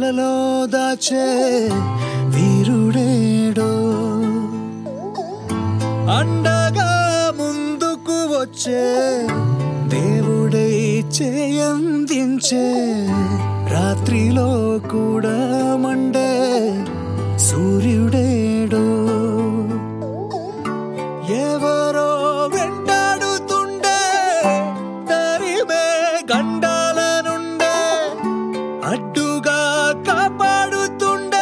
గుండెలో దాచే వీరుడేడో అండగా ముందుకు వచ్చే దేవుడై చేయందించే రాత్రిలో కూడా మండే సూర్యుడేడో ఎవరో వెంటాడుతుండే తరిమే గండాల నుండే అడ్డుగా కాపాడుతుండే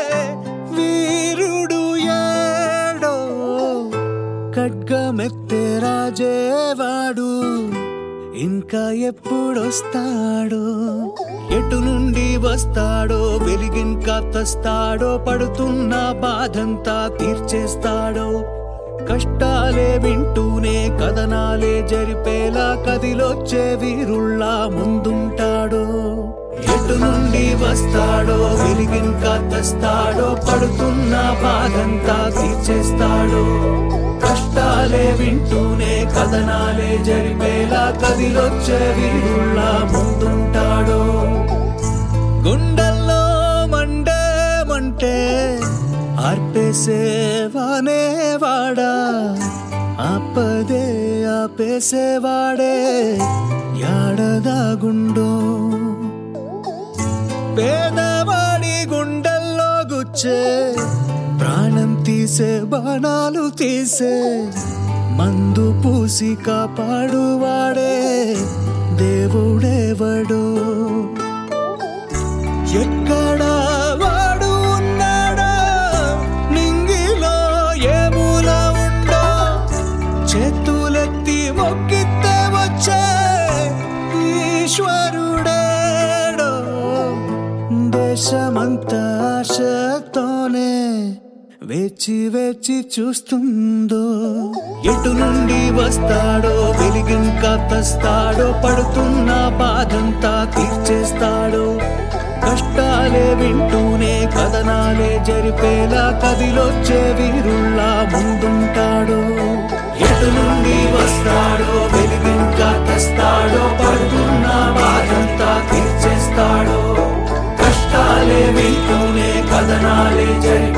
వీరుడు ఏడో ఖడ్గమెత్తే రాజేవాడు ఇంకా ఎప్పుడొస్తాడో ఎటు నుండి వస్తాడో వెలిగింకా తెస్తాడో పడుతున్న బాధంతా తీర్చేస్తాడో కష్టాలే వింటూనే కథనాలే జరిపేలా కదిలొచ్చే వీరుల్లా ముందుంటాడో ఎటు నుండి వస్తాడో వెలిగింకా తెస్తాడో పడుతున్న బాధంతా తీర్చేస్తాడో కష్టాలే వింటూనే కథనాలే జరిపేలా కదిలొచ్చే వీరుల్లా ముందుంటాడో గుండెల్లో మండే మంటే ఆర్పేసేవానే వాడా ఆపదే ఆపేసేవాడే యాడదాగుండో పేదవాడి గుండెల్లో గుచ్చే ప్రాణం తీసే బాణాలు తీసే మందు పూసి కాపాడువాడే దేవుడేవడు ఎక్కడ వాడు ఉన్నాడా నింగిలో ఏ మూల ఉండో చేతులెత్తి మొక్కితే వచ్చే ఈశ్వరుడేడో దేశమంతా ఆశతోనే వేచి వేచి చూస్తుందో ఎటు నుండి వస్తాడో వెలిగింకా తెస్తాడో పడుతున్న బాధంతా తీర్చేస్తాడో కష్టాలే వింటూనే కథనాలే జరిపేలా కదిలొచ్చే వీరుల్లా ముందుంటాడో ఎటు నుండి వస్తాడో వెలిగింకా తెస్తాడో పడుతున్న బాధంతా తీర్చేస్తాడో కష్టాలే వింటూనే కథనాలే జరిపే